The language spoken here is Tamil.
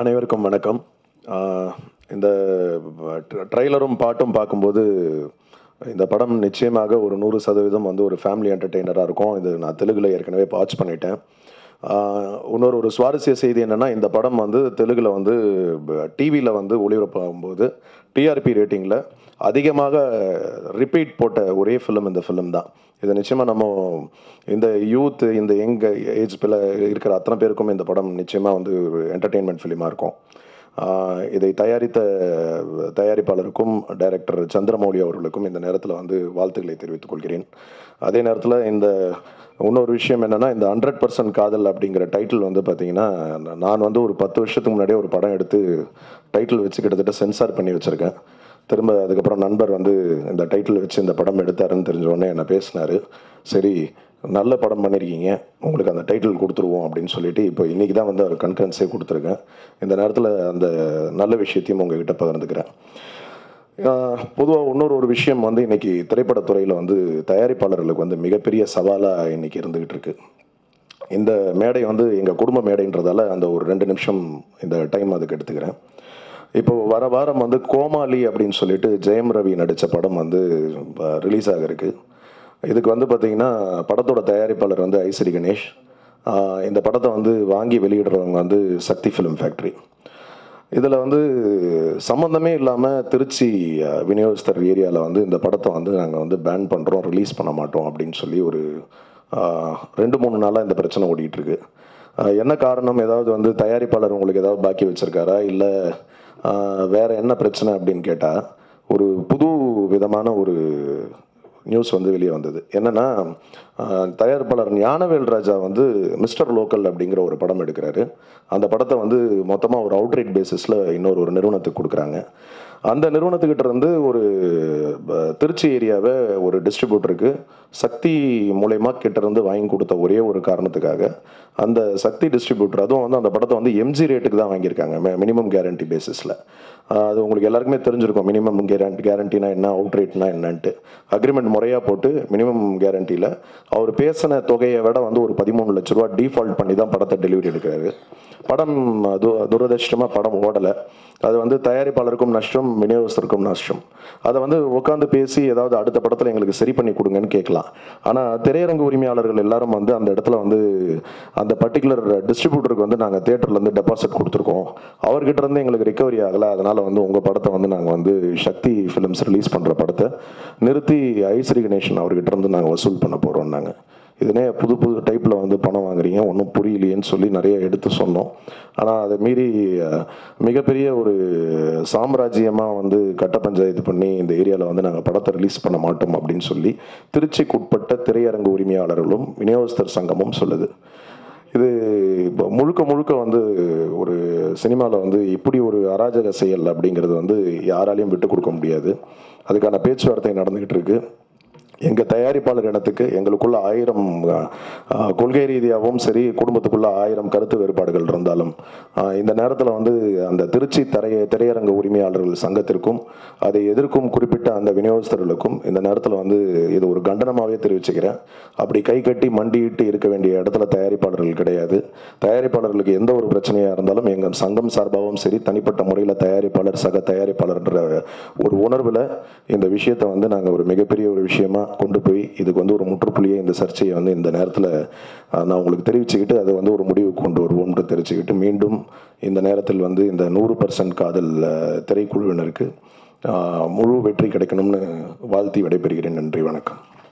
அனைவருக்கும் வணக்கம் ஆஹ் இந்த ட்ரைலரும் பாட்டும் பார்க்கும்போது இந்த படம் நிச்சயமாக ஒரு நூறு சதவீதம் வந்து ஒரு ஃபேமிலி என்டர்டெய்னராக இருக்கும் இது நான் தெலுங்குல ஏற்கனவே வாட்ச் பண்ணிட்டேன் ஆஹ் இன்னொரு ஒரு சுவாரஸ்ய செய்தி என்னென்னா இந்த படம் வந்து தெலுங்கில் வந்து டிவியில் வந்து ஒளிபரப்பாகும்போது டிஆர்பி ரேட்டிங்கில் அதிகமாக ரிப்பீட் போட்ட ஒரே ஃபிலிம் இந்த ஃபிலிம் தான் இது நிச்சயமாக நம்ம இந்த யூத் இந்த யங் ஏஜ் பிள்ளை இருக்கிற அத்தனை பேருக்கும் இந்த படம் நிச்சயமாக வந்து ஒரு என்டர்டெயின்மெண்ட் ஃபிலிமாக இருக்கும் ஆஹ் இதை தயாரித்த தயாரிப்பாளருக்கும் டைரக்டர் சந்திரமௌலி அவர்களுக்கும் இந்த நேரத்தில் வந்து வாழ்த்துக்களை தெரிவித்துக் கொள்கிறேன் அதே நேரத்தில் இந்த இன்னொரு விஷயம் என்னென்னா இந்த ஹண்ட்ரட் பர்சன்ட் காதல் அப்படிங்கிற டைட்டில் வந்து பார்த்தீங்கன்னா நான் வந்து ஒரு பத்து வருஷத்துக்கு முன்னாடியே ஒரு படம் எடுத்து டைட்டில் வச்சு கிட்டத்தட்ட சென்சார் பண்ணி வச்சுருக்கேன் திரும்ப அதுக்கப்புறம் நண்பர் வந்து இந்த டைட்டில் வச்சு இந்த படம் எடுத்தாருன்னு தெரிஞ்ச உடனே என்ன பேசினார் சரி நல்ல படம் பண்ணியிருக்கீங்க உங்களுக்கு அந்த டைட்டில் கொடுத்துருவோம் அப்படின்னு சொல்லிட்டு இப்போ இன்றைக்கி தான் வந்து அவர் கன்கரன்ஸே கொடுத்துருக்கேன் இந்த நேரத்தில் அந்த நல்ல விஷயத்தையும் உங்ககிட்ட பகிர்ந்துக்கிறேன் பொதுவாக இன்னொரு ஒரு விஷயம் வந்து இன்னைக்கு திரைப்படத்துறையில் வந்து தயாரிப்பாளர்களுக்கு வந்து மிகப்பெரிய சவாலாக இன்னைக்கு இருந்துகிட்டு இருக்கு இந்த மேடை வந்து எங்கள் குடும்ப மேடைன்றதால அந்த ஒரு ரெண்டு நிமிஷம் இந்த டைம் அதுக்கு எடுத்துக்கிறேன் இப்போ வர வாரம் வந்து கோமாளி அப்படின்னு சொல்லிட்டு ஜெயம் ரவி நடித்த படம் வந்து ரிலீஸ் ஆக இருக்கு இதுக்கு வந்து பார்த்தீங்கன்னா படத்தோட தயாரிப்பாளர் வந்து ஐஸ்வரி கணேஷ் ஆஹ் இந்த படத்தை வந்து வாங்கி வெளியிடுறவங்க வந்து சக்தி ஃபிலிம் ஃபேக்ட்ரி இதில் வந்து சம்மந்தமே இல்லாமல் திருச்சி அஹ், விநியோகஸ்தர் ஏரியாவில் வந்து இந்த படத்தை வந்து நாங்கள் வந்து பேன் பண்ணுறோம் ரிலீஸ் பண்ண மாட்டோம் அப்படின்னு சொல்லி ஒரு ஆஹ், ரெண்டு மூணு நாளாக இந்த பிரச்சனை ஓடிட்டு இருக்கு ஆஹ், என்ன காரணம் ஏதாவது வந்து தயாரிப்பாளர் உங்களுக்கு ஏதாவது பாக்கி வச்சிருக்காரா இல்லை வேற என்ன பிரச்சனை அப்படின்னு கேட்டால் ஒரு புது விதமான ஒரு நியூஸ் வந்து வெளியே வந்தது என்னன்னா ஆஹ், தயாரிப்பாளர் ஞானவேல் ராஜா வந்து மிஸ்டர் லோக்கல் அப்படிங்கிற ஒரு படம் எடுக்கிறாரு அந்த படத்தை வந்து மொத்தமாக ஒரு அவுட்ரேட் பேசிஸில் இன்னொரு ஒரு நிறுவனத்துக்கு கொடுக்குறாங்க அந்த நிறுவனத்துக்கிட்ட இருந்து ஒரு ப- திருச்சி ஏரியாவை ஒரு டிஸ்ட்ரிபியூட்டருக்கு சக்தி மூலயமா கிட்ட இருந்து வாங்கி கொடுத்த ஒரே ஒரு காரணத்துக்காக அந்த சக்தி டிஸ்ட்ரிபியூட்டர் அதுவும் வந்து அந்த படத்தை வந்து எம்ஜி ரேட்டுக்கு தான் வாங்கியிருக்காங்க மினிமம் கேரண்டி பேசிஸில் அது உங்களுக்கு எல்லாருக்குமே தெரிஞ்சிருக்கும் மினிமம் கேரண்டி கேரண்டினா என்ன அவுட் ரேட்னா என்னன்ட்டு அக்ரிமெண்ட் முறையாக போட்டு மினிமம் கேரண்டியில் அவர் பேசின தொகையை விட வந்து ஒரு பதிமூணு லட்ச ரூபா டிஃபால்ட் பண்ணி தான் படத்தை டெலிவரி எடுக்கிறாரு படம் து துரதிர்ஷ்டமாக படம் ஓடலை அது வந்து தயாரிப்பாளருக்கும் நஷ்டம் விநியோகஸ்தருக்கும் நஷ்டம் அதை வந்து உட்காந்து பேசி ஏதாவது அடுத்த படத்தில் எங்களுக்கு சரி பண்ணி கொடுங்கன்னு கேட்கலாம் ஆனால் திரையரங்கு உரிமையாளர்கள் எல்லாரும் வந்து அந்த இடத்துல வந்து அந்த பர்டிகுலர் டிஸ்ட்ரிபியூட்டருக்கு வந்து நாங்கள் தேட்டர்லேருந்து டெபாசிட் கொடுத்துருக்கோம் அவர்கிட்ட இருந்து எங்களுக்கு ரிகவரி ஆகலை அதனால் வந்து உங்கள் படத்தை வந்து நாங்கள் வந்து சக்தி ஃபிலிம்ஸ் ரிலீஸ் பண்ணுற படத்தை நிறுத்தி ஐஸ்வரி கணேசன் அவர்கிட்ட இருந்து நாங்கள் வசூல் பண்ண போகிறோம் நாங்கள் இதுனே புது புது டைப்பில் வந்து பணம் வாங்குறீங்க ஒன்றும் புரியலையேன்னு சொல்லி நிறைய எடுத்து சொன்னோம் ஆனால் அதை மீறி அஹ், மிகப்பெரிய ஒரு சாம்ராஜ்யமாக வந்து கட்ட பஞ்சாயத்து பண்ணி இந்த ஏரியாவில் வந்து நாங்கள் படத்தை ரிலீஸ் பண்ண மாட்டோம் அப்படின்னு சொல்லி திருச்சிக்கு உட்பட்ட திரையரங்கு உரிமையாளர்களும் விநியோகஸ்தர் சங்கமும் சொல்லுது இது இப்போ முழுக்க முழுக்க வந்து ஒரு சினிமாவில் வந்து இப்படி ஒரு அராஜக செயல் அப்படிங்கிறது வந்து யாராலையும் விட்டு கொடுக்க முடியாது அதுக்கான பேச்சுவார்த்தை நடந்துகிட்டு இருக்கு எங்கள் தயாரிப்பாளர் இடத்துக்கு எங்களுக்குள்ள ஆயிரம் அஹ், கொள்கை ரீதியாகவும் சரி குடும்பத்துக்குள்ள ஆயிரம் கருத்து வேறுபாடுகள் இருந்தாலும் அஹ், இந்த நேரத்தில் வந்து அந்த திருச்சி திரைய திரையரங்க உரிமையாளர்கள் சங்கத்திற்கும் அதை எதிர்க்கும் குறிப்பிட்ட அந்த விநியோகஸ்தர்களுக்கும் இந்த நேரத்தில் வந்து இது ஒரு கண்டனமாகவே தெரிவிச்சுக்கிறேன் அப்படி கை கட்டி மண்டியிட்டு இருக்க வேண்டிய இடத்துல தயாரிப்பாளர்கள் கிடையாது தயாரிப்பாளர்களுக்கு எந்த ஒரு பிரச்சனையாக இருந்தாலும் எங்கள் சங்கம் சார்பாகவும் சரி தனிப்பட்ட முறையில் தயாரிப்பாளர் சக தயாரிப்பாளர்ன்ற ஒரு உணர்வில் இந்த விஷயத்தை வந்து நாங்கள் ஒரு மிகப்பெரிய ஒரு விஷயமா கொண்டு போய் இதுக்கு வந்து ஒரு முற்றுப்புள்ளியை இந்த சர்ச்சையை வந்து இந்த நேரத்தில் நான் உங்களுக்கு தெரிவிச்சுக்கிட்டு அதை வந்து ஒரு முடிவுக்கு கொண்டு வருவோம்னு தெரிவிச்சுக்கிட்டு மீண்டும் இந்த நேரத்தில் வந்து இந்த நூறு பர்சன்ட் காதல் அஹ், திரைக்குழுவினருக்கு அஹ், முழு வெற்றி கிடைக்கணும்னு வாழ்த்தி விடைபெறுகிறேன் நன்றி வணக்கம்